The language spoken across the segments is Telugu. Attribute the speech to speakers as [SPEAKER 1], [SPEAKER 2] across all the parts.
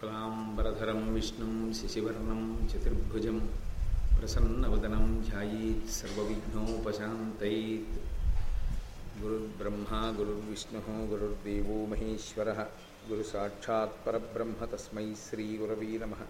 [SPEAKER 1] शुक्लाम्बरधरं विष्णुं शशिवर्णं चतुर्भुजं प्रसन्नवदनं ध्यायेत् सर्वविघ्नोपशान्तयेत् गुरुर्ब्रह्मा गुरुर्विष्णुः गुरुर्देवो महेश्वरः गुरुसाक्षात् परब्रह्म तस्मै श्रीगुरवे नमः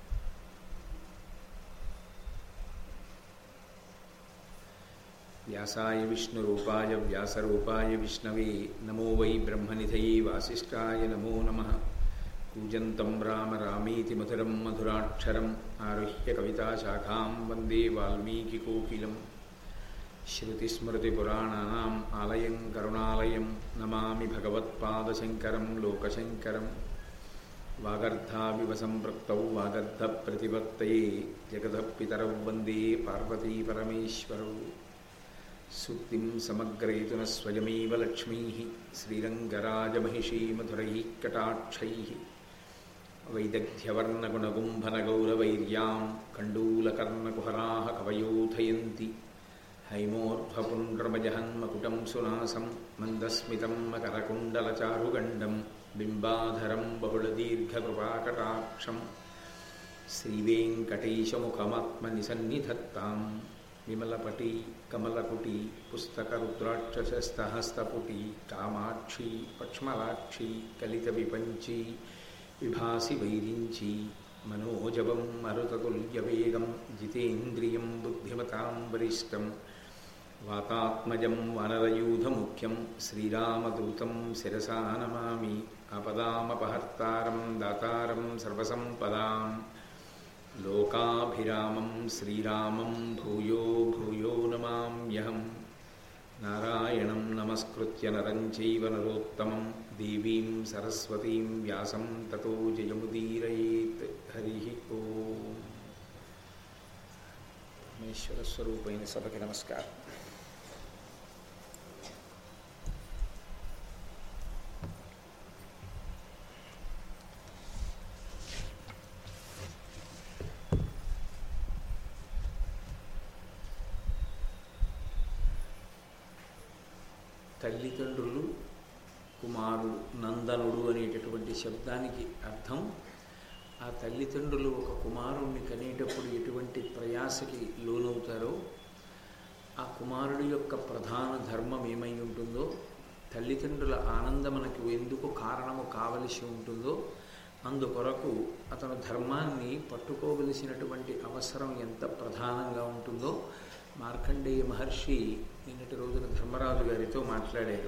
[SPEAKER 1] व्यासाय विष्णुरूपाय व्यासरूपाय विष्णवे नमो वै ब्रह्मनिधये वासिष्ठाय नमो नमः कूजन्तं राम रामेति मधुरं मधुराक्षरम् आरुह्य कविताशाखां वन्दे वाल्मीकिकोकिलं श्रुतिस्मृतिपुराणानाम् आलयं करुणालयं नमामि भगवत्पादशङ्करं लोकशङ्करं वागर्धाविव सम्पृक्तौ वागर्धप्रतिपत्तये जगतः पितरौ वन्दे पार्वतीपरमेश्वरौ सूक्तिं समग्रयितुनः स्वयमेव लक्ष्मीः श्रीरङ्गराजमहिषी मधुरैः कटाक्षैः वैदग्ध्यवर्णगुणगुम्भनगौरवैर्यां कण्डूलकर्णकुहराः कवयोधयन्ति हैमोर्ध्वपुण्ड्रमजहन्मकुटं सुनासं मन्दस्मितं मकरकुण्डलचारुगण्डं बिम्बाधरं बहुलदीर्घकृपाकटाक्षं श्रीवेङ्कटेशमुखमात्मनिसन्निधत्ताम् विमलपटी कमलकुटी पुस्तकरुद्राक्षसस्तहस्तपुटी कामाक्षी पक्ष्मलाक्षी कलितविपञ्ची विभासि वैरिञ्ची मनोजवं मरुततुल्यवेगं जितेन्द्रियं बुद्धिमतां वरिष्ठं वातात्मजं वनरयूधमुख्यं श्रीरामदूतं शिरसा नमामि अपदामपहर्तारं दातारं सर्वसम्पदाम् लोकाभिरामं श्रीरामं भूयो भूयो नमाम्यहं नारायणं नमस्कृत्य नरं चैव नरोत्तमं देवीं सरस्वतीं व्यासं ततो जयमुदीरयेत् हरिः ओम् परमेश्वरस्वरूपैన సభకి నమస్కారం తల్లిదండ్రులు కుమారుడు నందనుడు అనేటటువంటి శబ్దానికి అర్థం ఆ తల్లిదండ్రులు ఒక కుమారుణ్ణి కనేటప్పుడు ఎటువంటి ప్రయాసకి లోనవుతారో ఆ కుమారుడి యొక్క ప్రధాన ధర్మం ఏమై ఉంటుందో తల్లిదండ్రుల ఆనందం మనకు ఎందుకు కారణము కావలసి ఉంటుందో అందుకొరకు అతను ధర్మాన్ని పట్టుకోవలసినటువంటి అవసరం ఎంత ప్రధానంగా ఉంటుందో మార్కండేయ మహర్షి నిన్నటి రోజున ధర్మరాజు గారితో మాట్లాడారు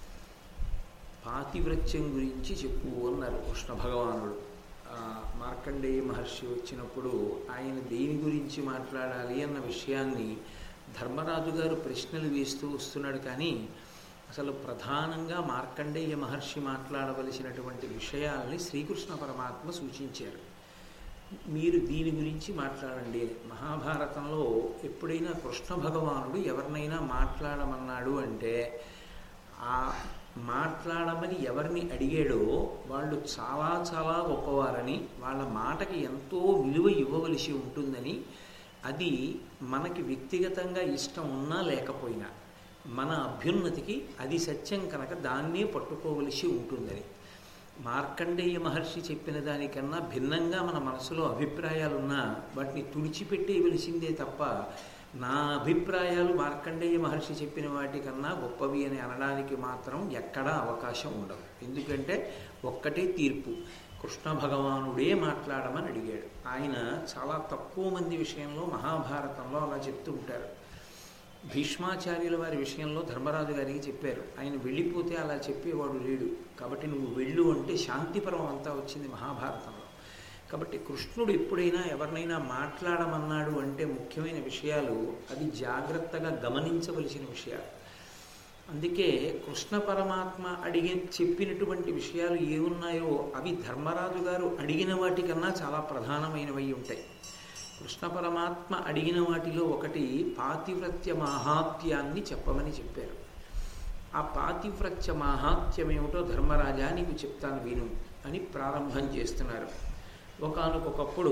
[SPEAKER 1] పాతివ్రత్యం గురించి చెప్పు అన్నారు కృష్ణ భగవానుడు మార్కండేయ మహర్షి వచ్చినప్పుడు ఆయన దేని గురించి మాట్లాడాలి అన్న విషయాన్ని ధర్మరాజు గారు ప్రశ్నలు వేస్తూ వస్తున్నాడు కానీ అసలు ప్రధానంగా మార్కండేయ మహర్షి మాట్లాడవలసినటువంటి విషయాల్ని శ్రీకృష్ణ పరమాత్మ సూచించారు మీరు దీని గురించి మాట్లాడండి మహాభారతంలో ఎప్పుడైనా కృష్ణ భగవానుడు ఎవరినైనా మాట్లాడమన్నాడు అంటే ఆ మాట్లాడమని ఎవరిని అడిగాడో వాళ్ళు చాలా చాలా గొప్పవారని వాళ్ళ మాటకి ఎంతో విలువ ఇవ్వవలసి ఉంటుందని అది మనకి వ్యక్తిగతంగా ఇష్టం ఉన్నా లేకపోయినా మన అభ్యున్నతికి అది సత్యం కనుక దాన్నే పట్టుకోవలసి ఉంటుందని మార్కండేయ మహర్షి చెప్పిన దానికన్నా భిన్నంగా మన మనసులో అభిప్రాయాలున్నా వాటిని తుడిచిపెట్టేయవలసిందే తప్ప నా అభిప్రాయాలు మార్కండేయ మహర్షి చెప్పిన వాటికన్నా గొప్పవి అని అనడానికి మాత్రం ఎక్కడా అవకాశం ఉండదు ఎందుకంటే ఒక్కటే తీర్పు కృష్ణ భగవానుడే మాట్లాడమని అడిగాడు ఆయన చాలా తక్కువ మంది విషయంలో మహాభారతంలో అలా చెప్తూ ఉంటారు భీష్మాచార్యుల వారి విషయంలో ధర్మరాజు గారికి చెప్పారు ఆయన వెళ్ళిపోతే అలా చెప్పేవాడు లేడు కాబట్టి నువ్వు వెళ్ళు అంటే శాంతిపరం అంతా వచ్చింది మహాభారతంలో కాబట్టి కృష్ణుడు ఎప్పుడైనా ఎవరినైనా మాట్లాడమన్నాడు అంటే ముఖ్యమైన విషయాలు అది జాగ్రత్తగా గమనించవలసిన విషయాలు అందుకే కృష్ణ పరమాత్మ అడిగి చెప్పినటువంటి విషయాలు ఏమున్నాయో అవి ధర్మరాజు గారు అడిగిన వాటికన్నా చాలా ప్రధానమైనవి ఉంటాయి కృష్ణ పరమాత్మ అడిగిన వాటిలో ఒకటి పాతివ్రత్య మాహాత్యాన్ని చెప్పమని చెప్పారు ఆ పాతివ్రత్య మాహాత్యం ఏమిటో ధర్మరాజా నీకు చెప్తాను విను అని ప్రారంభం చేస్తున్నారు ఒకనకొకప్పుడు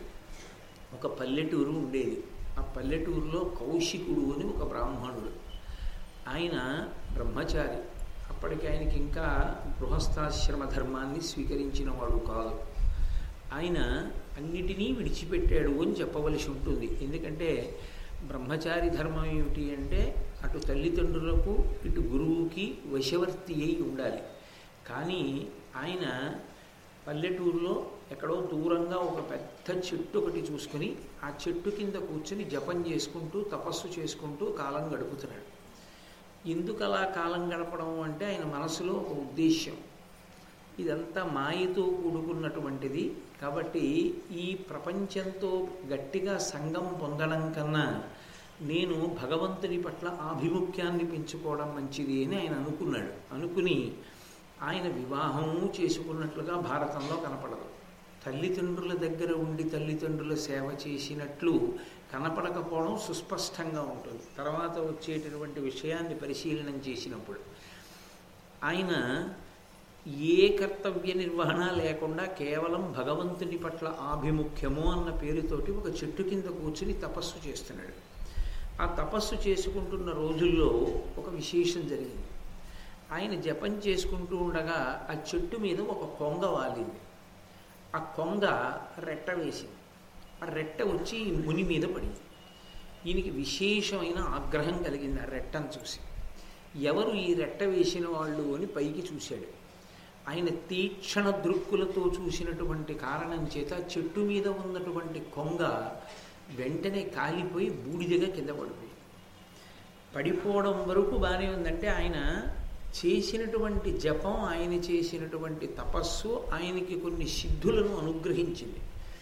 [SPEAKER 1] ఒక పల్లెటూరు ఉండేది ఆ పల్లెటూరులో కౌశికుడు అని ఒక బ్రాహ్మణుడు ఆయన బ్రహ్మచారి అప్పటికి ఆయనకి ఇంకా గృహస్థాశ్రమ ధర్మాన్ని స్వీకరించిన వాడు కాదు ఆయన అన్నిటినీ విడిచిపెట్టాడు అని చెప్పవలసి ఉంటుంది ఎందుకంటే బ్రహ్మచారి ధర్మం ఏమిటి అంటే అటు తల్లిదండ్రులకు ఇటు గురువుకి వశవర్తి అయి ఉండాలి కానీ ఆయన పల్లెటూరులో ఎక్కడో దూరంగా ఒక పెద్ద చెట్టు ఒకటి చూసుకుని ఆ చెట్టు కింద కూర్చుని జపం చేసుకుంటూ తపస్సు చేసుకుంటూ కాలం గడుపుతున్నాడు ఎందుకు అలా కాలం గడపడం అంటే ఆయన మనసులో ఒక ఉద్దేశ్యం ఇదంతా మాయతో కూడుకున్నటువంటిది కాబట్టి ఈ ప్రపంచంతో గట్టిగా సంఘం పొందడం కన్నా నేను భగవంతుని పట్ల ఆభిముఖ్యాన్ని పెంచుకోవడం మంచిది అని ఆయన అనుకున్నాడు అనుకుని ఆయన వివాహము చేసుకున్నట్లుగా భారతంలో కనపడదు తల్లిదండ్రుల దగ్గర ఉండి తల్లిదండ్రుల సేవ చేసినట్లు కనపడకపోవడం సుస్పష్టంగా ఉంటుంది తర్వాత వచ్చేటటువంటి విషయాన్ని పరిశీలనం చేసినప్పుడు ఆయన ఏ కర్తవ్య నిర్వహణ లేకుండా కేవలం భగవంతుని పట్ల ఆభిముఖ్యము అన్న పేరుతోటి ఒక చెట్టు కింద కూర్చుని తపస్సు చేస్తున్నాడు ఆ తపస్సు చేసుకుంటున్న రోజుల్లో ఒక విశేషం జరిగింది ఆయన జపం చేసుకుంటూ ఉండగా ఆ చెట్టు మీద ఒక కొంగ వాలింది ఆ కొంగ రెట్ట వేసింది ఆ రెట్ట వచ్చి ఈ ముని మీద పడింది ఈయనకి విశేషమైన ఆగ్రహం కలిగింది ఆ రెట్టను చూసి ఎవరు ఈ రెట్ట వేసిన వాళ్ళు అని పైకి చూశాడు ఆయన తీక్షణ దృక్కులతో చూసినటువంటి కారణం చేత చెట్టు మీద ఉన్నటువంటి కొంగ వెంటనే కాలిపోయి బూడిదగా కింద పడిపోయింది పడిపోవడం వరకు బాగానే ఉందంటే ఆయన చేసినటువంటి జపం ఆయన చేసినటువంటి తపస్సు ఆయనకి కొన్ని సిద్ధులను అనుగ్రహించింది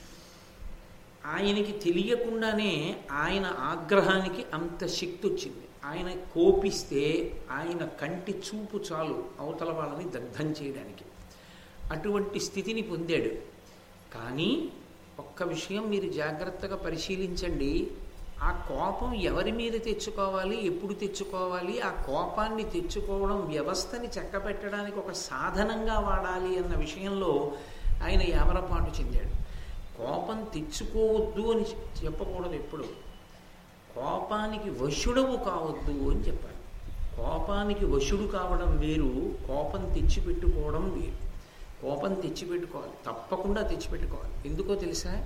[SPEAKER 1] ఆయనకి తెలియకుండానే ఆయన ఆగ్రహానికి అంత శక్తి వచ్చింది ఆయన కోపిస్తే ఆయన కంటి చూపు చాలు అవతల వాళ్ళని దగ్ధం చేయడానికి అటువంటి స్థితిని పొందాడు కానీ ఒక్క విషయం మీరు జాగ్రత్తగా పరిశీలించండి ఆ కోపం ఎవరి మీద తెచ్చుకోవాలి ఎప్పుడు తెచ్చుకోవాలి ఆ కోపాన్ని తెచ్చుకోవడం వ్యవస్థని చక్కబెట్టడానికి ఒక సాధనంగా వాడాలి అన్న విషయంలో ఆయన యామరపాటు చెందాడు కోపం తెచ్చుకోవద్దు అని చెప్పకూడదు ఎప్పుడు కోపానికి వశుడవు కావద్దు అని చెప్పాలి కోపానికి వశుడు కావడం వేరు కోపం తెచ్చిపెట్టుకోవడం వేరు కోపం తెచ్చిపెట్టుకోవాలి తప్పకుండా తెచ్చిపెట్టుకోవాలి ఎందుకో తెలుసా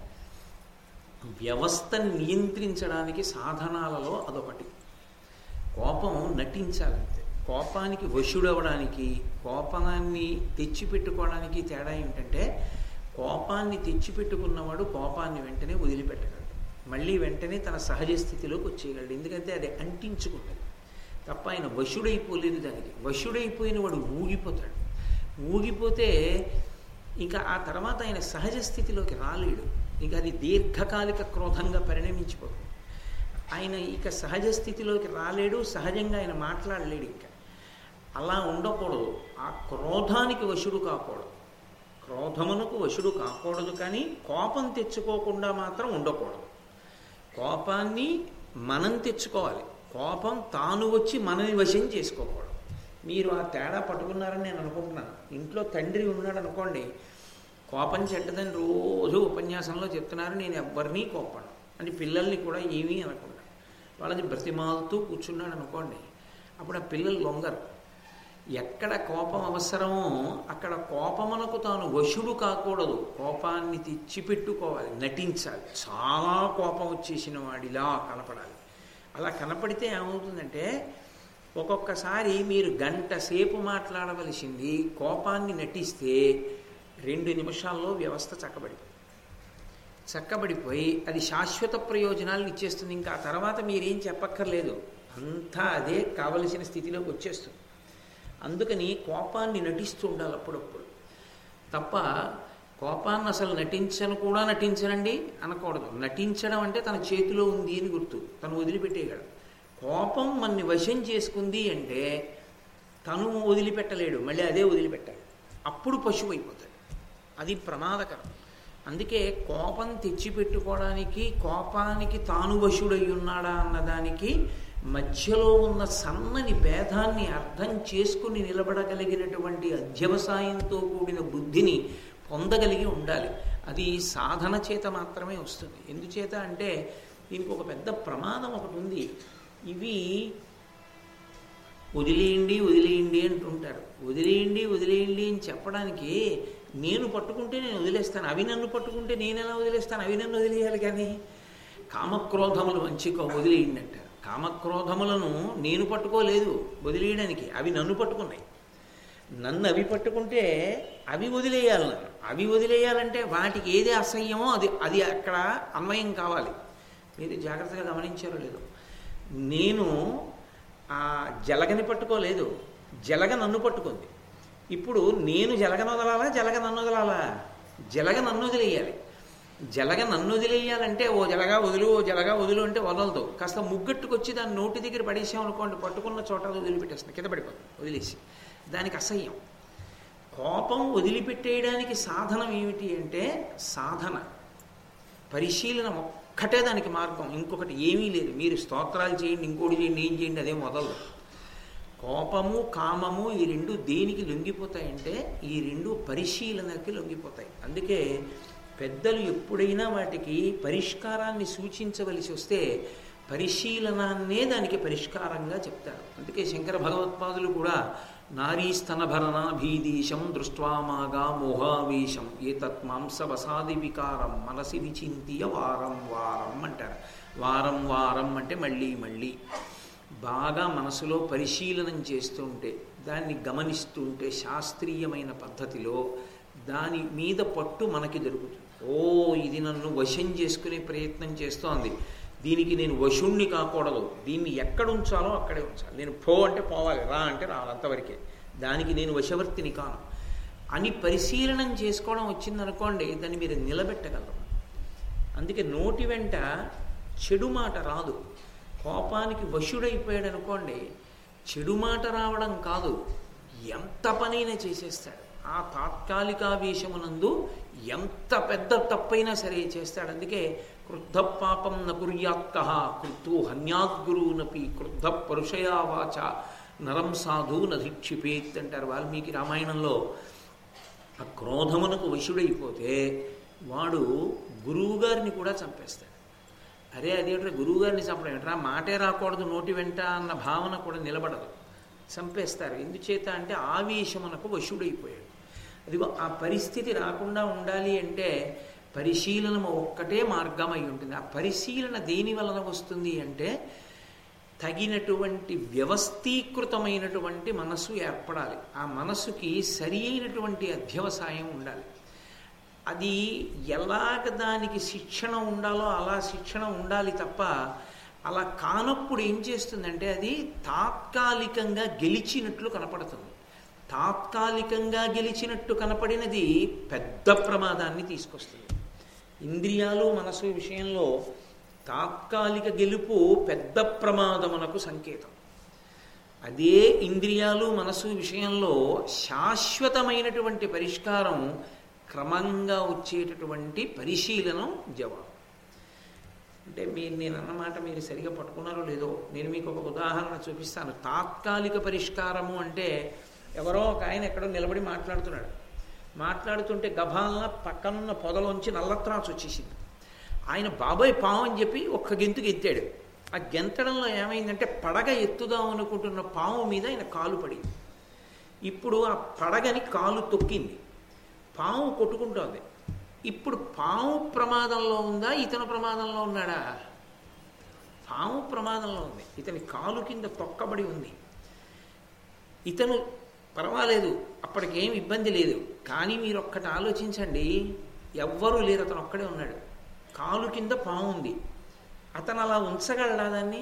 [SPEAKER 1] వ్యవస్థను నియంత్రించడానికి సాధనాలలో అదొకటి కోపం నటించాలంతే కోపానికి వశుడవడానికి కోపాన్ని తెచ్చిపెట్టుకోవడానికి తేడా ఏంటంటే కోపాన్ని తెచ్చిపెట్టుకున్నవాడు కోపాన్ని వెంటనే వదిలిపెట్టగలడు మళ్ళీ వెంటనే తన సహజ స్థితిలోకి వచ్చేయగలడు ఎందుకంటే అది అంటించుకుంటుంది తప్ప ఆయన వశుడైపోలేదు దానికి వశుడైపోయిన వాడు ఊగిపోతాడు ఊగిపోతే ఇంకా ఆ తర్వాత ఆయన సహజ స్థితిలోకి రాలేడు ఇంకా అది దీర్ఘకాలిక క్రోధంగా పరిణమించిపోతుంది ఆయన ఇక సహజ స్థితిలోకి రాలేడు సహజంగా ఆయన మాట్లాడలేడు ఇంకా అలా ఉండకూడదు ఆ క్రోధానికి వశుడు కాకూడదు క్రోధమునకు వశుడు కాకూడదు కానీ కోపం తెచ్చుకోకుండా మాత్రం ఉండకూడదు కోపాన్ని మనం తెచ్చుకోవాలి కోపం తాను వచ్చి మనని వశం చేసుకోకూడదు మీరు ఆ తేడా పట్టుకున్నారని నేను అనుకుంటున్నాను ఇంట్లో తండ్రి ఉన్నాడు అనుకోండి కోపం చెడ్డదని రోజు ఉపన్యాసంలో చెప్తున్నారు నేను ఎవ్వరినీ కోపను అని పిల్లల్ని కూడా ఏమీ అనకుండా వాళ్ళని బ్రతిమాలుతూ కూర్చున్నాడు అనుకోండి అప్పుడు ఆ పిల్లలు లొంగరు ఎక్కడ కోపం అవసరమో అక్కడ కోపమునకు తాను వశుడు కాకూడదు కోపాన్ని తెచ్చిపెట్టుకోవాలి నటించాలి చాలా కోపం వచ్చేసిన వాడిలా కనపడాలి అలా కనపడితే ఏమవుతుందంటే ఒక్కొక్కసారి మీరు గంట సేపు మాట్లాడవలసింది కోపాన్ని నటిస్తే రెండు నిమిషాల్లో వ్యవస్థ చక్కబడిపోయి చక్కబడిపోయి అది శాశ్వత ప్రయోజనాలను ఇచ్చేస్తుంది ఇంకా ఆ తర్వాత మీరేం చెప్పక్కర్లేదు అంతా అదే కావలసిన స్థితిలోకి వచ్చేస్తుంది అందుకని కోపాన్ని నటిస్తూ ఉండాలి అప్పుడప్పుడు తప్ప కోపాన్ని అసలు నటించను కూడా నటించనండి అనకూడదు నటించడం అంటే తన చేతిలో ఉంది అని గుర్తు తను వదిలిపెట్టేయగలడు కోపం మన్ని వశం చేసుకుంది అంటే తను వదిలిపెట్టలేడు మళ్ళీ అదే వదిలిపెట్టాలి అప్పుడు పశువు అయిపోతాడు అది ప్రమాదకరం అందుకే కోపం తెచ్చిపెట్టుకోవడానికి కోపానికి తాను వశుడై ఉన్నాడా అన్నదానికి మధ్యలో ఉన్న సన్నని భేదాన్ని అర్థం చేసుకుని నిలబడగలిగినటువంటి అధ్యవసాయంతో కూడిన బుద్ధిని పొందగలిగి ఉండాలి అది సాధన చేత మాత్రమే వస్తుంది ఎందుచేత అంటే దీనికి ఒక పెద్ద ప్రమాదం ఒకటి ఉంది ఇవి వదిలేయండి వదిలేయండి అంటుంటారు వదిలేయండి వదిలేయండి అని చెప్పడానికి నేను పట్టుకుంటే నేను వదిలేస్తాను అవి నన్ను పట్టుకుంటే నేను ఎలా వదిలేస్తాను అవి నన్ను వదిలేయాలి కానీ కామక్రోధములు మంచిగా వదిలేయండి అంటారు కామక్రోధములను నేను పట్టుకోలేదు వదిలేయడానికి అవి నన్ను పట్టుకున్నాయి నన్ను అవి పట్టుకుంటే అవి వదిలేయాలి నన్ను అవి వదిలేయాలంటే వాటికి ఏది అసహ్యమో అది అది అక్కడ అన్వయం కావాలి మీరు జాగ్రత్తగా గమనించారో లేదో నేను ఆ జలగని పట్టుకోలేదు జలగ నన్ను పట్టుకుంది ఇప్పుడు నేను జలగను వదలాలా జలగ నన్ను వదలాలా జలగ నన్ను వదిలేయాలి జలగ నన్ను వదిలేయాలంటే ఓ జలగా వదులు ఓ జలగా వదులు అంటే వదలదు కాస్త ముగ్గట్టుకొచ్చి దాని నోటి దగ్గర పడేసామనుకోండి పట్టుకున్న చోట అది వదిలిపెట్టేస్తుంది కింద పడిపోతుంది వదిలేసి దానికి అసహ్యం కోపం వదిలిపెట్టేయడానికి సాధనం ఏమిటి అంటే సాధన పరిశీలన ఒక్కటే దానికి మార్గం ఇంకొకటి ఏమీ లేదు మీరు స్తోత్రాలు చేయండి ఇంకోటి చేయండి ఏం చేయండి అదేం వదలదు కోపము కామము ఈ రెండు దేనికి లొంగిపోతాయంటే ఈ రెండు పరిశీలనకి లొంగిపోతాయి అందుకే పెద్దలు ఎప్పుడైనా వాటికి పరిష్కారాన్ని సూచించవలసి వస్తే పరిశీలనాన్నే దానికి పరిష్కారంగా చెప్తారు అందుకే శంకర భగవత్పాదులు కూడా నారీస్తనభరణాభీదీశం దృష్ట్వామాగా మోహావేశం ఏ తత్మాంసవసాది వికారం మనసి విచింతియ వారం వారం అంటారు వారం వారం అంటే మళ్ళీ మళ్ళీ బాగా మనసులో పరిశీలనం చేస్తుంటే దాన్ని గమనిస్తుంటే శాస్త్రీయమైన పద్ధతిలో దాని మీద పట్టు మనకి దొరుకుతుంది ఓ ఇది నన్ను వశం చేసుకునే ప్రయత్నం చేస్తోంది దీనికి నేను వశుణ్ణి కాకూడదు దీన్ని ఎక్కడ ఉంచాలో అక్కడే ఉంచాలి నేను పో అంటే పోవాలి రా అంటే రావాలి అంతవరకే దానికి నేను వశవర్తిని కాను అని పరిశీలనం చేసుకోవడం వచ్చిందనుకోండి దాన్ని మీరు నిలబెట్టగలరు అందుకే నోటి వెంట చెడు మాట రాదు కోపానికి వశుడైపోయాడు అనుకోండి చెడు మాట రావడం కాదు ఎంత పనైనా చేసేస్తాడు ఆ తాత్కాలికావేశమునందు ఎంత పెద్ద తప్పైనా సరే చేస్తాడు అందుకే క్రుద్ధ పాపం నకుర్యాత్క కృత్తు హన్యాద్గురువునపి క్రుద్ధ పరుషయా వాచ నరం సాధు నధిక్షిపేత్ అంటారు వాల్మీకి రామాయణంలో ఆ క్రోధమునకు వశుడైపోతే వాడు గురువుగారిని కూడా చంపేస్తాడు అరే అదేంటో గురువుగారిని చంపడం ఏంట్రా మాటే రాకూడదు నోటి వెంట అన్న భావన కూడా నిలబడదు చంపేస్తారు ఎందుచేత అంటే ఆవేశమునకు వశుడైపోయాడు అదిగో ఆ పరిస్థితి రాకుండా ఉండాలి అంటే పరిశీలన ఒక్కటే మార్గమై ఉంటుంది ఆ పరిశీలన దేని వలన వస్తుంది అంటే తగినటువంటి వ్యవస్థీకృతమైనటువంటి మనసు ఏర్పడాలి ఆ మనసుకి సరి అయినటువంటి అధ్యవసాయం ఉండాలి అది ఎలాగ దానికి శిక్షణ ఉండాలో అలా శిక్షణ ఉండాలి తప్ప అలా కానప్పుడు ఏం చేస్తుందంటే అది తాత్కాలికంగా గెలిచినట్లు కనపడుతుంది తాత్కాలికంగా గెలిచినట్టు కనపడినది పెద్ద ప్రమాదాన్ని తీసుకొస్తుంది ఇంద్రియాలు మనసు విషయంలో తాత్కాలిక గెలుపు పెద్ద ప్రమాదమునకు సంకేతం అదే ఇంద్రియాలు మనసు విషయంలో శాశ్వతమైనటువంటి పరిష్కారం క్రమంగా వచ్చేటటువంటి పరిశీలనం జవాబు అంటే మీరు నేను అన్నమాట మీరు సరిగా పట్టుకున్నారో లేదో నేను మీకు ఒక ఉదాహరణ చూపిస్తాను తాత్కాలిక పరిష్కారము అంటే ఎవరో ఒక ఆయన ఎక్కడో నిలబడి మాట్లాడుతున్నాడు మాట్లాడుతుంటే గభాలన పక్కనున్న పొదలోంచి నల్లత్రాసు వచ్చేసింది ఆయన బాబాయ్ పావు అని చెప్పి ఒక్క గెంతుకు ఎత్తాడు ఆ గెంతడంలో ఏమైందంటే పడగ ఎత్తుదాం అనుకుంటున్న పాము మీద ఆయన కాలు పడింది ఇప్పుడు ఆ పడగని కాలు తొక్కింది పాము కొట్టుకుంటోంది ఇప్పుడు పాము ప్రమాదంలో ఉందా ఇతను ప్రమాదంలో ఉన్నాడా పాము ప్రమాదంలో ఉంది ఇతని కాలు కింద తొక్కబడి ఉంది ఇతను పర్వాలేదు అప్పటికేం ఇబ్బంది లేదు కానీ మీరు ఒక్కటి ఆలోచించండి ఎవ్వరూ లేరు అతను ఒక్కడే ఉన్నాడు కాలు కింద పాము ఉంది అతను అలా ఉంచగలడా దాన్ని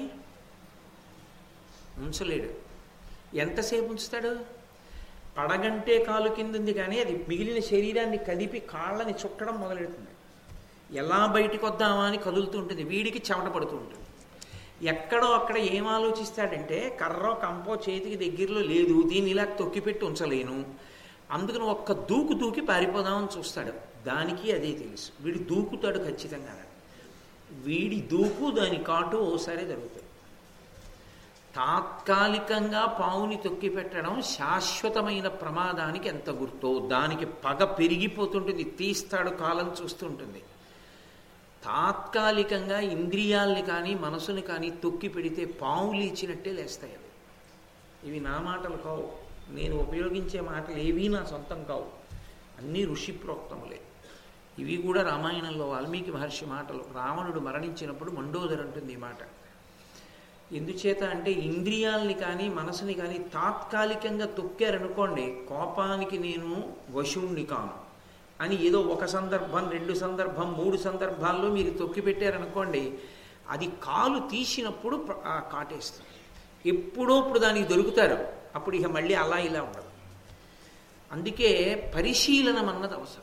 [SPEAKER 1] ఉంచలేడు ఎంతసేపు ఉంచుతాడు పడగంటే కాలు కింద ఉంది కానీ అది మిగిలిన శరీరాన్ని కదిపి కాళ్ళని చుట్టడం మొదలెడుతుంది ఎలా బయటికి వద్దామా అని కదులుతూ ఉంటుంది వీడికి చెమట పడుతూ ఉంటుంది ఎక్కడో అక్కడ ఏం ఆలోచిస్తాడంటే కర్రో కంపో చేతికి దగ్గరలో లేదు దీన్ని ఇలా తొక్కిపెట్టి ఉంచలేను అందుకని ఒక్క దూకు దూకి పారిపోదామని చూస్తాడు దానికి అదే తెలుసు వీడు దూకుతాడు ఖచ్చితంగా వీడి దూకు దాని కాటు ఓసారి జరుగుతాయి తాత్కాలికంగా పావుని తొక్కి పెట్టడం శాశ్వతమైన ప్రమాదానికి ఎంత గుర్తో దానికి పగ పెరిగిపోతుంటుంది తీస్తాడు కాలం చూస్తుంటుంది తాత్కాలికంగా ఇంద్రియాల్ని కానీ మనసుని కానీ తొక్కి పెడితే పావులు ఇచ్చినట్టే లేస్తాయి అవి ఇవి నా మాటలు కావు నేను ఉపయోగించే మాటలు ఏవీ నా సొంతం కావు అన్నీ ఋషి ప్రోక్తములే ఇవి కూడా రామాయణంలో వాల్మీకి మహర్షి మాటలు రావణుడు మరణించినప్పుడు మండోదర్ అంటుంది ఈ మాట ఎందుచేత అంటే ఇంద్రియాల్ని కానీ మనసుని కానీ తాత్కాలికంగా తొక్కారనుకోండి కోపానికి నేను వశుణ్ణి కాను అని ఏదో ఒక సందర్భం రెండు సందర్భం మూడు సందర్భాల్లో మీరు తొక్కి పెట్టారనుకోండి అది కాలు తీసినప్పుడు ప్ర- ఆ కాటేస్తుంది ఎప్పుడో ఇప్పుడు దానికి దొరుకుతారు అప్పుడు ఇక మళ్ళీ అలా ఇలా ఉండదు అందుకే పరిశీలనం అన్నది అవసరం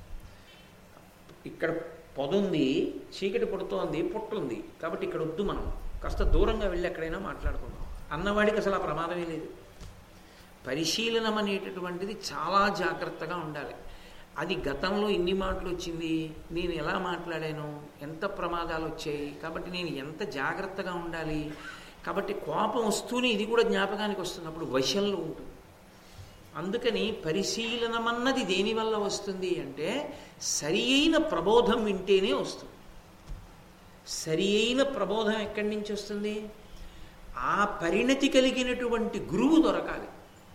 [SPEAKER 1] ఇక్కడ పొదుంది చీకటి పుడుతోంది పుట్టుంది కాబట్టి ఇక్కడ వద్దు మనం కాస్త దూరంగా వెళ్ళి ఎక్కడైనా మాట్లాడుకుందాం అన్నవాడికి అసలు ఆ ప్రమాదమే లేదు పరిశీలనం అనేటటువంటిది చాలా జాగ్రత్తగా ఉండాలి అది గతంలో ఎన్ని మాటలు వచ్చింది నేను ఎలా మాట్లాడాను ఎంత ప్రమాదాలు వచ్చాయి కాబట్టి నేను ఎంత జాగ్రత్తగా ఉండాలి కాబట్టి కోపం వస్తూనే ఇది కూడా జ్ఞాపకానికి వస్తుంది అప్పుడు వశంలో ఉంటుంది అందుకని పరిశీలనమన్నది దేనివల్ల వస్తుంది అంటే సరి అయిన ప్రబోధం వింటేనే వస్తుంది సరి అయిన ప్రబోధం ఎక్కడి నుంచి వస్తుంది ఆ పరిణతి కలిగినటువంటి గురువు దొరకాలి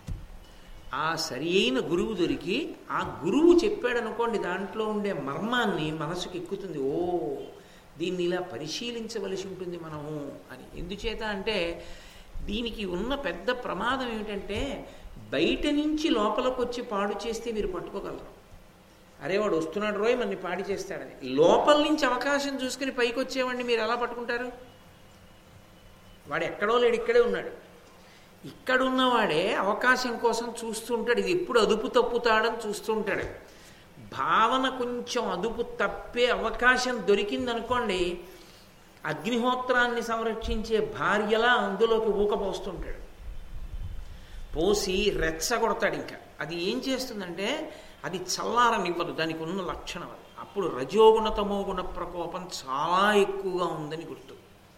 [SPEAKER 1] ఆ సరి అయిన గురువు దొరికి ఆ గురువు చెప్పాడనుకోండి దాంట్లో ఉండే మర్మాన్ని మనసుకు ఎక్కుతుంది ఓ దీన్ని ఇలా పరిశీలించవలసి ఉంటుంది మనము అని ఎందుచేత అంటే దీనికి ఉన్న పెద్ద ప్రమాదం ఏమిటంటే బయట నుంచి లోపలికి వచ్చి పాడు చేస్తే మీరు పట్టుకోగలరు అరే వాడు వస్తున్నాడు రోయ్ మనని పాడి చేస్తాడని లోపల నుంచి అవకాశం చూసుకుని పైకి వచ్చేవాడిని మీరు ఎలా పట్టుకుంటారు వాడు ఎక్కడో లేడు ఇక్కడే ఉన్నాడు ఇక్కడున్నవాడే అవకాశం కోసం చూస్తుంటాడు ఇది ఎప్పుడు అదుపు తప్పుతాడని చూస్తుంటాడు భావన కొంచెం అదుపు తప్పే అవకాశం దొరికిందనుకోండి అగ్నిహోత్రాన్ని సంరక్షించే భార్యలా అందులోకి ఊకపోస్తుంటాడు పోసి రెచ్చగొడతాడు ఇంకా అది ఏం చేస్తుందంటే అది చల్లారనివ్వదు దానికి ఉన్న లక్షణం అది అప్పుడు రజోగుణ తమోగుణ ప్రకోపం చాలా ఎక్కువగా ఉందని గుర్తు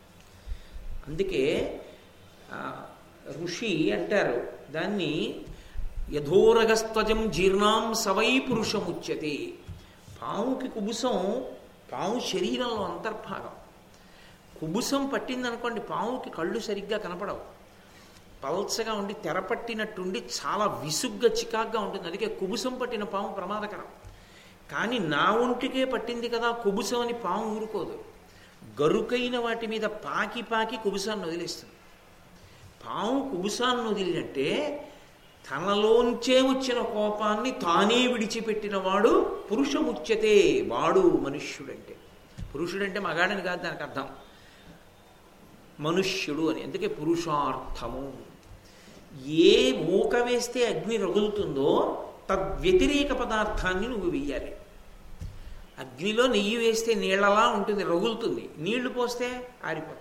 [SPEAKER 1] అందుకే ఆ, ఋషి అంటారు దాన్ని యథోరగస్త్వజం జీర్ణాం సవై పురుషముచ్యతే పావుకి కుబుసం పావు శరీరంలో అంతర్భాగం కుబుసం పట్టిందనుకోండి పావుకి కళ్ళు సరిగ్గా కనపడవు పల్చగా ఉండి తెరపట్టినట్టుండి చాలా విసుగ్గా చికాగ్గా ఉంటుంది అందుకే కుబుసం పట్టిన పాము ప్రమాదకరం కానీ నా ఒంటికే పట్టింది కదా కుబుసం అని పాము ఊరుకోదు గరుకైన వాటి మీద పాకి పాకి కుబుసాన్ని వదిలేస్తుంది పాము కుబుసాన్ని వదిలినట్టే తనలోంచే వచ్చిన కోపాన్ని తానే విడిచిపెట్టిన వాడు పురుషముచ్యతే వాడు మనుష్యుడంటే పురుషుడంటే మగాడని కాదు దానికి అర్థం మనుష్యుడు అని అందుకే పురుషార్థము ఏ ఊక వేస్తే అగ్ని రగులుతుందో తద్వ్యతిరేక పదార్థాన్ని నువ్వు వెయ్యాలి అగ్నిలో నెయ్యి వేస్తే నీళ్ళలా ఉంటుంది రగులుతుంది నీళ్లు పోస్తే ఆరిపోతుంది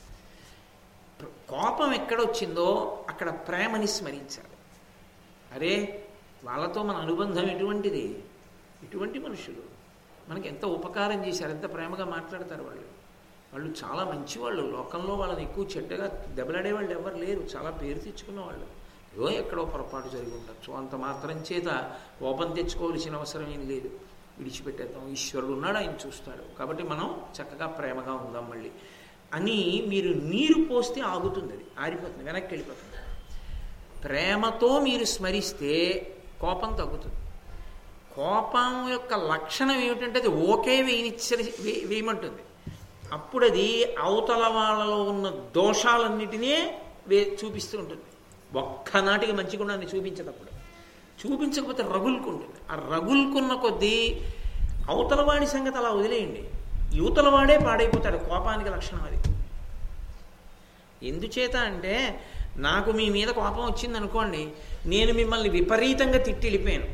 [SPEAKER 1] కోపం ఎక్కడొచ్చిందో అక్కడ ప్రేమని స్మరించాలి అరే వాళ్ళతో మన అనుబంధం ఎటువంటిది ఇటువంటి మనుషులు మనకి ఎంత ఉపకారం చేశారు ఎంత ప్రేమగా మాట్లాడతారు వాళ్ళు వాళ్ళు చాలా మంచివాళ్ళు లోకంలో వాళ్ళని ఎక్కువ చెడ్డగా దెబ్బలాడే వాళ్ళు ఎవరు లేరు చాలా పేరు తెచ్చుకున్న వాళ్ళు ఏదో ఎక్కడో పొరపాటు జరిగి ఉండొచ్చు అంత మాత్రం చేత కోపం తెచ్చుకోవాల్సిన అవసరం ఏం లేదు విడిచిపెట్టేద్దాం ఈశ్వరుడు ఉన్నాడు ఆయన చూస్తాడు కాబట్టి మనం చక్కగా ప్రేమగా ఉందాం మళ్ళీ అని మీరు నీరు పోస్తే ఆగుతుంది అది ఆరిపోతుంది వెనక్కి వెళ్ళిపోతుంది ప్రేమతో మీరు స్మరిస్తే కోపం తగ్గుతుంది కోపం యొక్క లక్షణం ఏమిటంటే అది ఓకే వేయనిచ్చరి వే- వేయమంటుంది అప్పుడు అది అవతల వాళ్ళలో ఉన్న దోషాలన్నిటినీ వే చూపిస్తూ ఉంటుంది ఒక్కనాటికి మంచి గుణాన్ని చూపించదప్పుడు చూపించకపోతే రగులుకుంటుంది ఆ రగులుకున్న కొద్దీ అవతల వాడి సంగతి అలా వదిలేయండి యువతల వాడే పాడైపోతాడు కోపానికి లక్షణం అది ఎందుచేత అంటే నాకు మీ మీద కోపం వచ్చింది అనుకోండి నేను మిమ్మల్ని విపరీతంగా తిట్టి వెళ్ళిపోయాను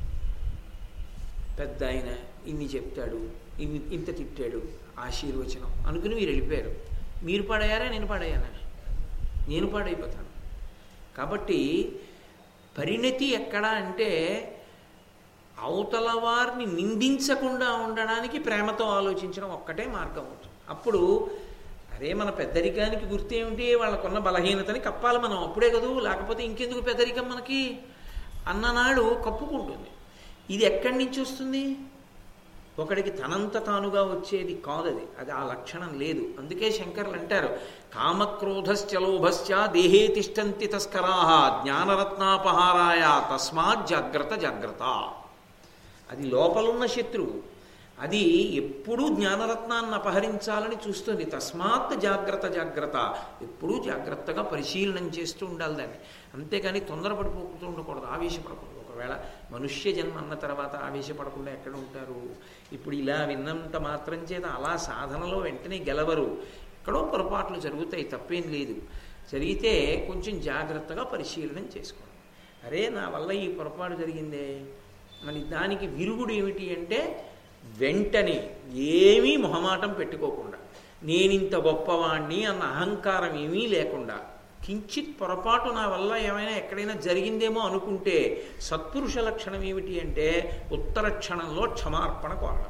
[SPEAKER 1] పెద్ద ఆయన ఇన్ని చెప్తాడు ఇన్ని ఇంత తిట్టాడు ఆశీర్వచనం అనుకుని మీరు వెళ్ళిపోయారు మీరు పాడయ్యారా నేను పాడయ్యానా నేను పాడైపోతాను కాబట్టి పరిణతి ఎక్కడ అంటే అవతల వారిని నిందించకుండా ఉండడానికి ప్రేమతో ఆలోచించడం ఒక్కటే మార్గం అవుతుంది అప్పుడు అరే మన పెద్దరికానికి గుర్తేమిటి వాళ్ళకున్న బలహీనతని కప్పాలి మనం అప్పుడే కదూ లేకపోతే ఇంకెందుకు పెద్దరికం మనకి అన్ననాడు కప్పుకుంటుంది ఇది ఎక్కడి నుంచి వస్తుంది ఒకడికి తనంత తానుగా వచ్చేది కాదది అది ఆ లక్షణం లేదు అందుకే శంకర్లు అంటారు కామక్రోధశ్చలోభశ్చ దేహే తిష్టంతి తస్కరా జ్ఞానరత్నాపహారాయ తస్మాత్ జాగ్రత్త జాగ్రత్త అది లోపలున్న శత్రువు అది ఎప్పుడూ జ్ఞానరత్నాన్ని అపహరించాలని చూస్తుంది తస్మాత్ జాగ్రత్త జాగ్రత్త ఎప్పుడూ జాగ్రత్తగా పరిశీలనం చేస్తూ ఉండాలి దాన్ని అంతేగాని తొందరపడిపోతూ ఉండకూడదు ఆవేశపడకూడదు ఒకవేళ మనుష్య జన్మ అన్న తర్వాత ఆవేశపడకుండా ఎక్కడ ఉంటారు ఇప్పుడు ఇలా విన్నంత మాత్రం చేత అలా సాధనలో వెంటనే గెలవరు ఎక్కడో పొరపాట్లు జరుగుతాయి తప్పేం లేదు జరిగితే కొంచెం జాగ్రత్తగా పరిశీలన చేసుకోండి అరే నా వల్ల ఈ పొరపాటు జరిగిందే మరి దానికి విరుగుడు ఏమిటి అంటే వెంటనే ఏమీ మొహమాటం పెట్టుకోకుండా నేనింత గొప్పవాణ్ణి అన్న అహంకారం ఏమీ లేకుండా కించిత్ పొరపాటు నా వల్ల ఏమైనా ఎక్కడైనా జరిగిందేమో అనుకుంటే సత్పురుష లక్షణం ఏమిటి అంటే ఉత్తర క్షణంలో క్షమార్పణ కోరడం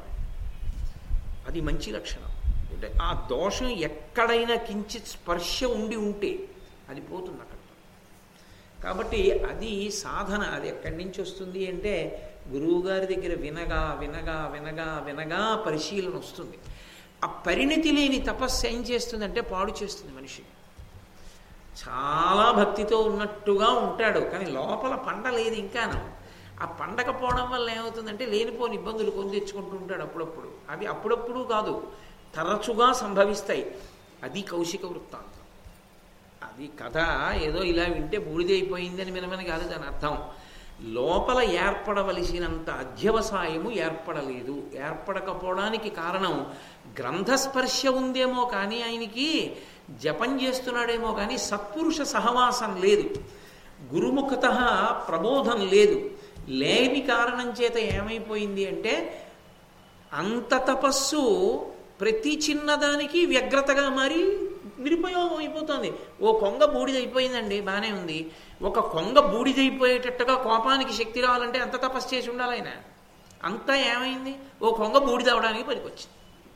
[SPEAKER 1] అది మంచి లక్షణం అంటే ఆ దోషం ఎక్కడైనా కించిత్ స్పర్శ ఉండి ఉంటే అది పోతుంది అక్కడ కాబట్టి అది సాధన అది ఎక్కడి నుంచి వస్తుంది అంటే గురువుగారి దగ్గర వినగా వినగా వినగా వినగా పరిశీలన వస్తుంది ఆ పరిణతి లేని తపస్సు ఏం చేస్తుందంటే పాడు చేస్తుంది మనిషి చాలా భక్తితో ఉన్నట్టుగా ఉంటాడు కానీ లోపల పండ లేదు ఇంకాను ఆ పండకపోవడం వల్ల ఏమవుతుందంటే లేనిపోని ఇబ్బందులు కొని తెచ్చుకుంటూ ఉంటాడు అప్పుడప్పుడు అవి అప్పుడప్పుడు కాదు తరచుగా సంభవిస్తాయి అది కౌశిక వృత్తాంతం అది కథ ఏదో ఇలా వింటే బూడిదైపోయిందని వినమని కాదు దాని అర్థం లోపల ఏర్పడవలసినంత అధ్యవసాయము ఏర్పడలేదు ఏర్పడకపోవడానికి కారణం గ్రంథస్పర్శ ఉందేమో కానీ ఆయనకి జపం చేస్తున్నాడేమో కానీ సత్పురుష సహవాసం లేదు గురుముఖత ప్రబోధం లేదు లేని కారణం చేత ఏమైపోయింది అంటే అంత తపస్సు ప్రతి చిన్నదానికి వ్యగ్రతగా మారి నిరుపయోగం అయిపోతుంది ఓ కొంగ బూడిదైపోయిందండి బాగానే ఉంది ఒక కొంగ బూడిదైపోయేటట్టుగా కోపానికి శక్తి రావాలంటే అంత తపస్సు చేసి ఉండాలి ఆయన అంతా ఏమైంది ఓ కొంగ బూడిదవడానికి పనికొచ్చింది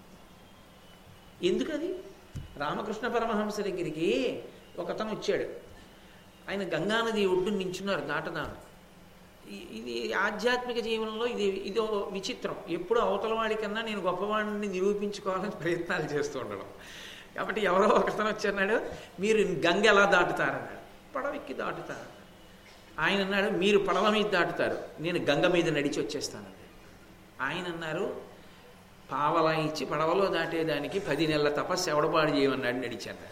[SPEAKER 1] ఎందుకది రామకృష్ణ పరమహంస దగ్గరికి ఒకతను వచ్చాడు ఆయన గంగానది ఒడ్డు నించున్నారు దాటదాను ఇది ఆధ్యాత్మిక జీవనంలో ఇది ఇదో విచిత్రం ఎప్పుడు అవతల వాడికన్నా నేను గొప్పవాడిని నిరూపించుకోవాలని ప్రయత్నాలు చేస్తూ ఉండడం కాబట్టి ఎవరో ఒకతను వచ్చన్నాడు మీరు గంగ ఎలా దాటుతారన్నాడు పడవెక్కి దాటుతారు ఆయన అన్నాడు మీరు పడవ మీద దాటుతారు నేను గంగ మీద నడిచి వచ్చేస్తానండి ఆయన అన్నారు పావలా ఇచ్చి పడవలో దాటేదానికి పది నెలల తపస్సు ఎవడపాడు చేయమన్నాడు నడిచాను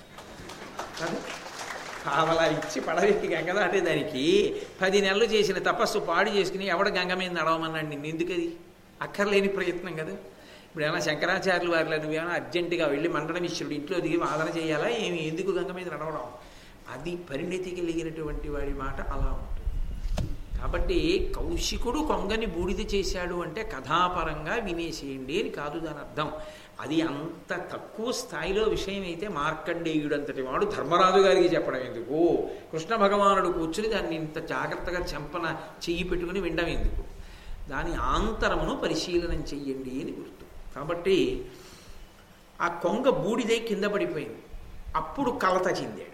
[SPEAKER 1] పావలా ఇచ్చి పడవెక్కి గంగ దాటేదానికి పది నెలలు చేసిన తపస్సు పాడు చేసుకుని ఎవడ గంగ మీద నడవమన్నాడు నిన్ను ఎందుకది అక్కర్లేని ప్రయత్నం కదా ఇప్పుడు ఏమైనా శంకరాచార్యులు వారిలో నువ్వేమైనా అర్జెంటుగా వెళ్ళి మండల మిశ్రుడు ఇంట్లో దిగి వాదన చేయాలా ఏమి ఎందుకు గంగ మీద నడవడం అది పరిణతి కలిగినటువంటి వాడి మాట అలా ఉంటుంది కాబట్టి కౌశికుడు కొంగని బూడిద చేశాడు అంటే కథాపరంగా వినేసేయండి అని కాదు దాని అర్థం అది అంత తక్కువ స్థాయిలో విషయం అయితే మార్కండేయుడు అంతటి వాడు ధర్మరాజు గారికి చెప్పడం ఎందుకు కృష్ణ భగవానుడు కూర్చుని దాన్ని ఇంత జాగ్రత్తగా చెంపన చెయ్యి పెట్టుకుని వినడం ఎందుకు దాని ఆంతరమును పరిశీలనం చెయ్యండి అని గుర్తు కాబట్టి ఆ కొంగ బూడిదై కింద పడిపోయింది అప్పుడు కలత చెందాడు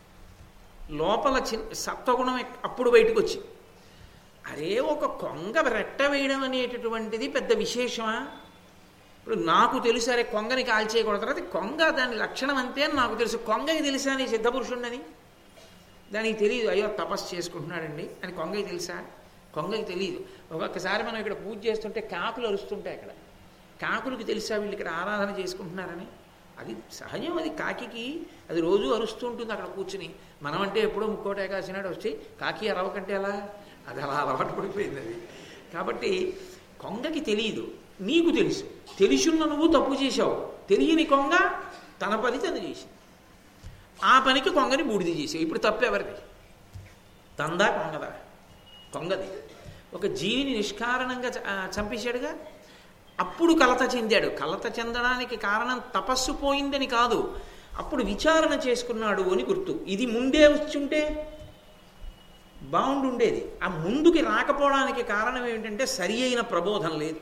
[SPEAKER 1] లోపల చిన్న సత్వగుణం అప్పుడు బయటకు వచ్చింది అరే ఒక కొంగ రెట్ట వేయడం అనేటటువంటిది పెద్ద విశేషమా ఇప్పుడు నాకు తెలుసు అరే కొంగని కాల్చేయకూడదు తర్వాత కొంగ దాని లక్షణం అంతే అని నాకు తెలుసు కొంగకి తెలుసా నీ సిద్ధపురుషుండని దానికి తెలియదు అయ్యో తపస్సు చేసుకుంటున్నాడండి అని కొంగకి తెలుసా కొంగకి తెలియదు ఒక్కొక్కసారి మనం ఇక్కడ పూజ చేస్తుంటే కాకులు అరుస్తుంటాయి అక్కడ కాకులకి తెలుసా వీళ్ళు ఇక్కడ ఆరాధన చేసుకుంటున్నారని అది సహజం అది కాకికి అది రోజు అరుస్తూ ఉంటుంది అక్కడ కూర్చుని మనం అంటే ఎప్పుడో ముక్కోట ఏకాసినాడు వచ్చి కాకి అరవకంటే ఎలా అది అలా అలవాటు పడిపోయింది అది కాబట్టి కొంగకి తెలియదు నీకు తెలుసు తెలుసున్న నువ్వు తప్పు చేశావు తెలియని కొంగ తన పని తను చేసింది ఆ పనికి కొంగని బూడిద చేసావు ఇప్పుడు తప్పు ఎవరిది తందా కొంగదా కొంగది ఒక జీవిని నిష్కారణంగా చంపేశాడుగా అప్పుడు కలత చెందాడు కలత చెందడానికి కారణం తపస్సు పోయిందని కాదు అప్పుడు విచారణ చేసుకున్నాడు అని గుర్తు ఇది ముందే వచ్చుంటే బాగుండుండేది ఆ ముందుకి రాకపోవడానికి కారణం ఏమిటంటే సరి అయిన ప్రబోధం లేదు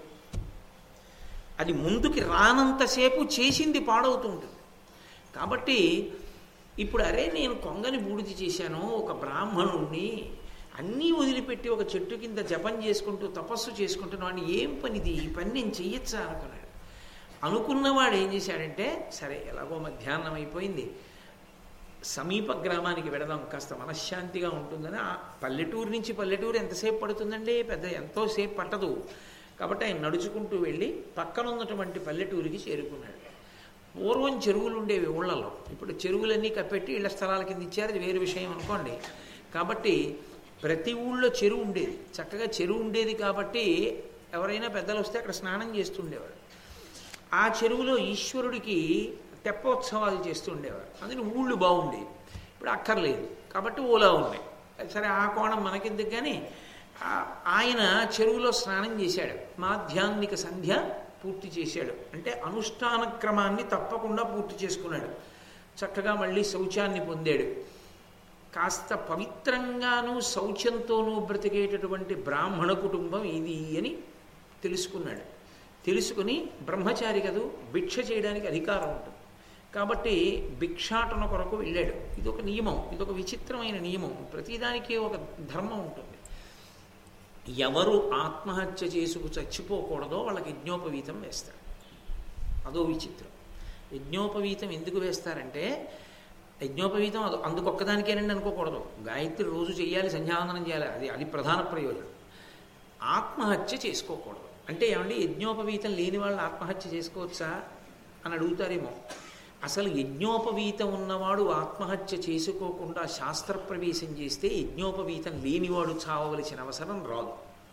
[SPEAKER 1] అది ముందుకి రానంతసేపు చేసింది పాడవుతుంటుంది కాబట్టి ఇప్పుడు అరే నేను కొంగని బూడిది చేశాను ఒక బ్రాహ్మణుణ్ణి అన్నీ వదిలిపెట్టి ఒక చెట్టు కింద జపం చేసుకుంటూ తపస్సు చేసుకుంటున్నాడు ఏం పనిది ఈ పని నేను చెయ్యొచ్చా అనుకున్నాడు అనుకున్నవాడు ఏం చేశాడంటే సరే ఎలాగో మధ్యాహ్నం అయిపోయింది సమీప గ్రామానికి వెడదాం కాస్త మనశ్శాంతిగా ఉంటుందని ఆ పల్లెటూరు నుంచి పల్లెటూరు ఎంతసేపు పడుతుందండి పెద్ద ఎంతోసేపు పట్టదు కాబట్టి ఆయన నడుచుకుంటూ వెళ్ళి పక్కన ఉన్నటువంటి పల్లెటూరికి చేరుకున్నాడు పూర్వం చెరువులు ఉండేవి ఊళ్ళలో ఇప్పుడు చెరువులన్నీ కప్పెట్టి ఇళ్ల స్థలాల కింద ఇచ్చారు అది వేరే విషయం అనుకోండి కాబట్టి ప్రతి ఊళ్ళో చెరువు ఉండేది చక్కగా చెరువు ఉండేది కాబట్టి ఎవరైనా పెద్దలు వస్తే అక్కడ స్నానం చేస్తుండేవారు ఆ చెరువులో ఈశ్వరుడికి తెప్పోత్సవాలు చేస్తూ ఉండేవారు అందుకని ఊళ్ళు బాగుండేవి ఇప్పుడు అక్కర్లేదు కాబట్టి ఓలా ఉన్నాయి సరే ఆ కోణం మనకెందుకు కానీ ఆ- ఆయన చెరువులో స్నానం చేశాడు మాధ్యాన్నిక సంధ్య పూర్తి చేశాడు అంటే అనుష్ఠాన క్రమాన్ని తప్పకుండా పూర్తి చేసుకున్నాడు చక్కగా మళ్ళీ శౌచాన్ని పొందాడు కాస్త పవిత్రంగాను శౌచంతోనూ బ్రతికేటటువంటి బ్రాహ్మణ కుటుంబం ఇది అని తెలుసుకున్నాడు తెలుసుకుని బ్రహ్మచారి కదూ భిక్ష చేయడానికి అధికారం ఉంటుంది కాబట్టి భిక్షాటన కొరకు వెళ్ళాడు ఇది ఒక నియమం ఇది ఒక విచిత్రమైన నియమం ప్రతిదానికి ఒక ధర్మం ఉంటుంది ఎవరు ఆత్మహత్య చేసుకు చచ్చిపోకూడదో వాళ్ళకి యజ్ఞోపవీతం వేస్తారు అదో విచిత్రం యజ్ఞోపవీతం ఎందుకు వేస్తారంటే యజ్ఞోపవీతం అది అందుకొక్కదానికేనండి అనుకోకూడదు గాయత్రి రోజు చేయాలి సంధ్యావందనం చేయాలి అది అది ప్రధాన ప్రయోజనం ఆత్మహత్య చేసుకోకూడదు అంటే ఏమండి యజ్ఞోపవీతం లేని వాళ్ళు ఆత్మహత్య చేసుకోవచ్చా అని అడుగుతారేమో అసలు యజ్ఞోపవీతం ఉన్నవాడు ఆత్మహత్య చేసుకోకుండా శాస్త్ర ప్రవేశం చేస్తే యజ్ఞోపవీతం లేనివాడు చావవలసిన అవసరం రాదు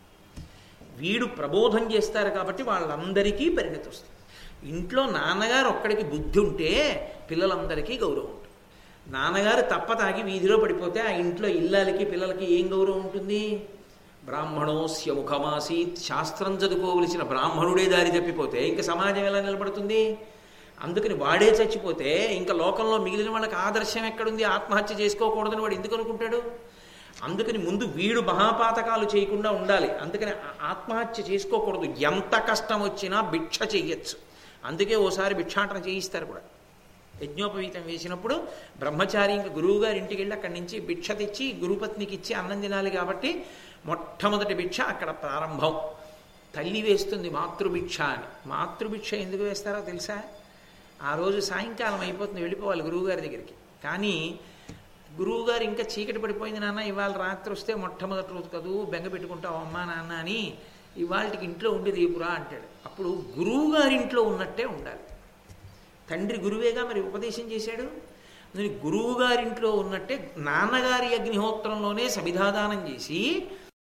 [SPEAKER 1] వీడు ప్రబోధం చేస్తారు కాబట్టి వాళ్ళందరికీ పరిణతి వస్తుంది ఇంట్లో నాన్నగారు ఒక్కడికి బుద్ధి ఉంటే పిల్లలందరికీ గౌరవం ఉంటుంది నాన్నగారు తప్ప తాగి వీధిలో పడిపోతే ఆ ఇంట్లో ఇల్లాలకి పిల్లలకి ఏం గౌరవం ఉంటుంది బ్రాహ్మణోస్య ముఖమాసీత్ శాస్త్రం చదువుకోవలసిన బ్రాహ్మణుడే దారి తప్పిపోతే ఇంకా సమాజం ఎలా నిలబడుతుంది అందుకని వాడే చచ్చిపోతే ఇంకా లోకంలో మిగిలిన వాళ్ళకి ఆదర్శం ఎక్కడుంది ఆత్మహత్య చేసుకోకూడదని వాడు ఎందుకు అనుకుంటాడు అందుకని ముందు వీడు మహాపాతకాలు చేయకుండా ఉండాలి అందుకని ఆ- ఆత్మహత్య చేసుకోకూడదు ఎంత కష్టం వచ్చినా భిక్ష చెయ్యొచ్చు అందుకే ఓసారి భిక్షాటన చేయిస్తారు కూడా యజ్ఞోపవీతం వేసినప్పుడు బ్రహ్మచారి ఇంకా గురువు గారి ఇంటికి వెళ్ళి అక్కడి నుంచి భిక్ష తెచ్చి గురుపత్నికి ఇచ్చి అన్నం తినాలి కాబట్టి మొట్టమొదటి భిక్ష అక్కడ ప్రారంభం తల్లి వేస్తుంది మాతృభిక్ష అని మాతృభిక్ష ఎందుకు వేస్తారో తెలుసా ఆ రోజు సాయంకాలం అయిపోతుంది వెళ్ళిపోవాలి గురువుగారి దగ్గరికి కానీ గురువుగారు ఇంకా చీకటి పడిపోయింది నాన్న ఇవాళ రాత్రి వస్తే మొట్టమొదటి రోజు కదూ బెంగ పెట్టుకుంటావు అమ్మా నాన్న అని ఇవాళకి ఇంట్లో ఉండి రేపురా అంటాడు అప్పుడు గురువు గారి ఇంట్లో ఉన్నట్టే ఉండాలి తండ్రి గురువేగా మరి ఉపదేశం చేశాడు అందుకని గురువు గారింట్లో ఉన్నట్టే నాన్నగారి అగ్నిహోత్రంలోనే సమిధాదానం చేసి